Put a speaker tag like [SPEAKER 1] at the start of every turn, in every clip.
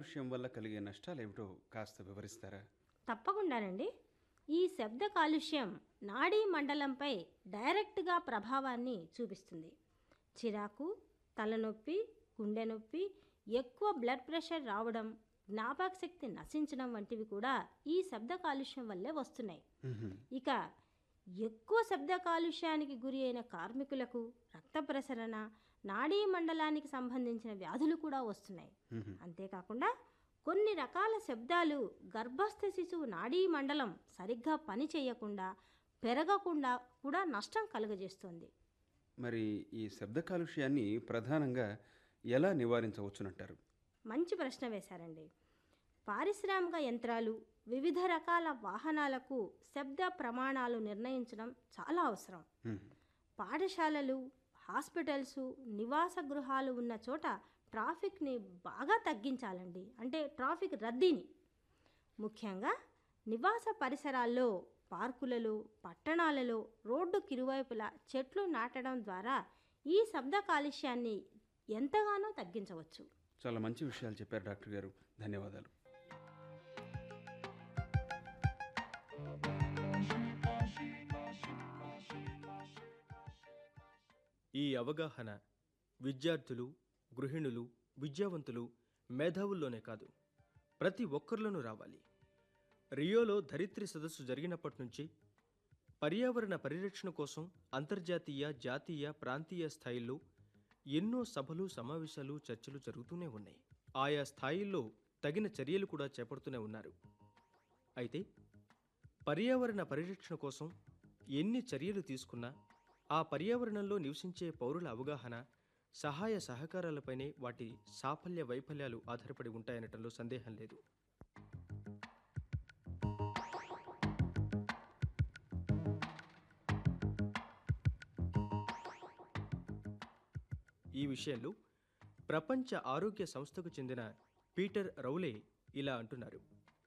[SPEAKER 1] కాలుష్యం వల్ల కలిగే నష్టాలు ఏమిటో కాస్త వివరిస్తారా
[SPEAKER 2] తప్పకుండానండి ఈ శబ్ద కాలుష్యం నాడీ మండలంపై డైరెక్ట్గా ప్రభావాన్ని చూపిస్తుంది చిరాకు తలనొప్పి గుండె నొప్పి ఎక్కువ బ్లడ్ ప్రెషర్ రావడం జ్ఞాపక శక్తి నశించడం వంటివి కూడా ఈ శబ్ద కాలుష్యం వల్లే వస్తున్నాయి
[SPEAKER 1] మ్మ్.
[SPEAKER 2] ఇక ఎక్కువ శబ్ద కాలుష్యానికి గురి అయిన కార్మికులకు రక్త ప్రసరణ నాడీ మండలానికి సంబంధించిన వ్యాధులు కూడా వస్తున్నాయి
[SPEAKER 1] మ్మ్.
[SPEAKER 2] అంతేకాకుండా కొన్ని రకాల శబ్దాలు గర్భస్థ శిశువు నాడీ మండలం సరిగ్గా పని చేయకుండా పెరగకుండా కూడా నష్టం కలుగజేస్తుంది
[SPEAKER 1] మరి ఈ శబ్ద కాలుష్యాన్ని ప్రధానంగా ఎలా నివారించవచ్చునంటారు
[SPEAKER 2] మంచి ప్రశ్న వేశారండి పారిశ్రామిక యంత్రాలు వివిధ రకాల వాహనాలకు శబ్ద ప్రమాణాలు నిర్ణయించడం చాలా అవసరం
[SPEAKER 1] మ్మ్.
[SPEAKER 2] పాఠశాలలు హాస్పిటల్స్ నివాస గృహాలు ఉన్న చోట ట్రాఫిక్ని బాగా తగ్గించాలండి అంటే ట్రాఫిక్ రద్దీని ముఖ్యంగా నివాస పరిసరాల్లో పార్కులలో పట్టణాలలో రోడ్డుకి ఇరువైపులా చెట్లు నాటడం ద్వారా ఈ శబ్ద కాలుష్యాన్ని ఎంతగానో తగ్గించవచ్చు
[SPEAKER 1] చాలా మంచి విషయాలు చెప్పారు డాక్టర్ గారు ధన్యవాదాలు
[SPEAKER 3] ఈ అవగాహన విద్యార్థులు గృహిణులు విద్యావంతులు మేధావుల్లోనే కాదు ప్రతి ఒక్కరిలోనూ రావాలి రియోలో ధరిత్రి సదస్సు జరిగినప్పటి నుంచి పర్యావరణ పరిరక్షణ కోసం అంతర్జాతీయ జాతీయ ప్రాంతీయ స్థాయిల్లో ఎన్నో సభలు సమావేశాలు చర్చలు జరుగుతూనే ఉన్నాయి ఆయా స్థాయిల్లో తగిన చర్యలు కూడా చేపడుతూనే ఉన్నారు అయితే పర్యావరణ పరిరక్షణ కోసం ఎన్ని చర్యలు తీసుకున్నా ఆ పర్యావరణంలో నివసించే పౌరుల అవగాహన సహాయ సహకారాలపైనే వాటి సాఫల్య వైఫల్యాలు ఆధారపడి ఉంటాయనటంలో సందేహం లేదు ఈ విషయంలో ప్రపంచ ఆరోగ్య సంస్థకు చెందిన పీటర్ రౌలే ఇలా అంటున్నారు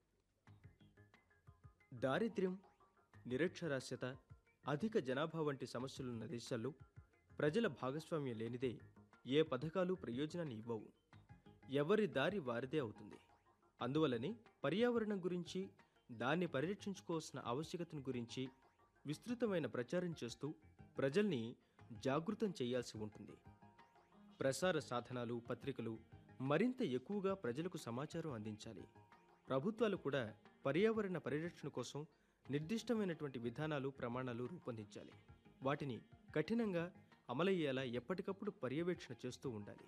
[SPEAKER 3] దారిద్ర్యం నిరక్షరాస్యత అధిక జనాభా వంటి సమస్యలున్న దేశాల్లో ప్రజల భాగస్వామ్యం లేనిదే ఏ పథకాలు ప్రయోజనాన్ని ఇవ్వవు ఎవరి దారి వారిదే అవుతుంది అందువల్లనే పర్యావరణం గురించి దాన్ని పరిరక్షించుకోవాల్సిన ఆవశ్యకతను గురించి విస్తృతమైన ప్రచారం చేస్తూ ప్రజల్ని జాగృతం చేయాల్సి ఉంటుంది ప్రసార సాధనాలు పత్రికలు మరింత ఎక్కువగా ప్రజలకు సమాచారం అందించాలి ప్రభుత్వాలు కూడా పర్యావరణ పరిరక్షణ కోసం నిర్దిష్టమైనటువంటి విధానాలు ప్రమాణాలు రూపొందించాలి వాటిని కఠినంగా అమలయ్యేలా ఎప్పటికప్పుడు పర్యవేక్షణ చేస్తూ ఉండాలి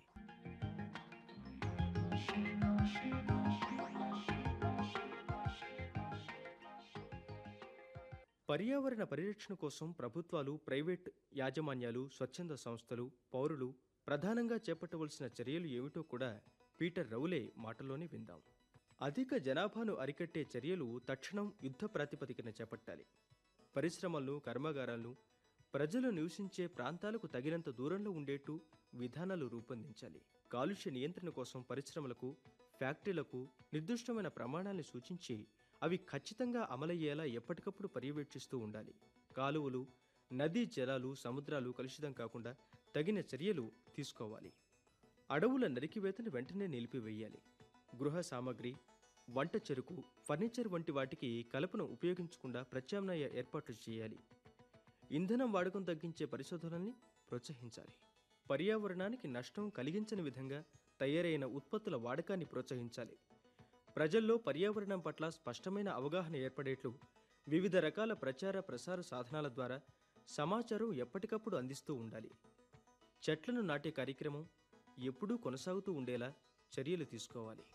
[SPEAKER 3] పర్యావరణ పరిరక్షణ కోసం ప్రభుత్వాలు ప్రైవేట్ యాజమాన్యాలు స్వచ్ఛంద సంస్థలు పౌరులు ప్రధానంగా చేపట్టవలసిన చర్యలు ఏమిటో కూడా పీటర్ రౌలే మాటల్లోనే విందాం అధిక జనాభాను అరికట్టే చర్యలు తక్షణం యుద్ధ ప్రాతిపదికన చేపట్టాలి పరిశ్రమలను కర్మాగారాలను ప్రజలు నివసించే ప్రాంతాలకు తగినంత దూరంలో ఉండేట్టు విధానాలు రూపొందించాలి కాలుష్య నియంత్రణ కోసం పరిశ్రమలకు ఫ్యాక్టరీలకు నిర్దిష్టమైన ప్రమాణాల్ని సూచించి అవి ఖచ్చితంగా అమలయ్యేలా ఎప్పటికప్పుడు పర్యవేక్షిస్తూ ఉండాలి కాలువలు నదీ జలాలు సముద్రాలు కలుషితం కాకుండా తగిన చర్యలు తీసుకోవాలి అడవుల నరికివేతను వెంటనే నిలిపివేయాలి గృహ సామాగ్రి వంట చెరుకు ఫర్నిచర్ వంటి వాటికి కలపను ఉపయోగించకుండా ప్రత్యామ్నాయ ఏర్పాట్లు చేయాలి ఇంధనం వాడకం తగ్గించే పరిశోధనల్ని ప్రోత్సహించాలి పర్యావరణానికి నష్టం కలిగించని విధంగా తయారైన ఉత్పత్తుల వాడకాన్ని ప్రోత్సహించాలి ప్రజల్లో పర్యావరణం పట్ల స్పష్టమైన అవగాహన ఏర్పడేట్లు వివిధ రకాల ప్రచార ప్రసార సాధనాల ద్వారా సమాచారం ఎప్పటికప్పుడు అందిస్తూ ఉండాలి చెట్లను నాటే కార్యక్రమం ఎప్పుడూ కొనసాగుతూ ఉండేలా చర్యలు తీసుకోవాలి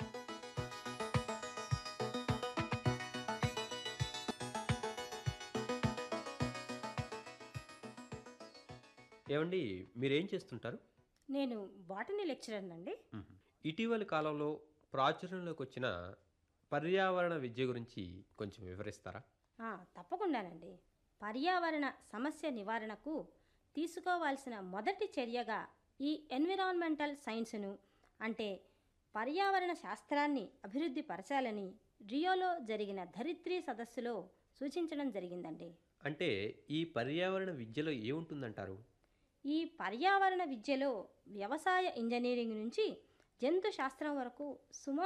[SPEAKER 4] ఏమండి మీరేం చేస్తుంటారు
[SPEAKER 2] నేను బాటనీ లెక్చరర్ అండి
[SPEAKER 4] ఇటీవలి కాలంలో ప్రాచుర్యంలోకి వచ్చిన పర్యావరణ విద్య గురించి కొంచెం వివరిస్తారా
[SPEAKER 2] ఆ, తప్పకుండానండి పర్యావరణ సమస్య నివారణకు తీసుకోవాల్సిన మొదటి చర్యగా ఈ ఎన్విరాన్మెంటల్ సైన్స్ను అంటే పర్యావరణ శాస్త్రాన్ని అభివృద్ధి పరచాలని రియోలో జరిగిన ధరిత్రి సదస్సులో సూచించడం జరిగిందండి
[SPEAKER 4] అంటే ఈ పర్యావరణ విద్యలో ఏముంటుందంటారు
[SPEAKER 2] ఈ పర్యావరణ విద్యలో వ్యవసాయ ఇంజనీరింగ్ నుంచి జంతు శాస్త్రం వరకు సుమా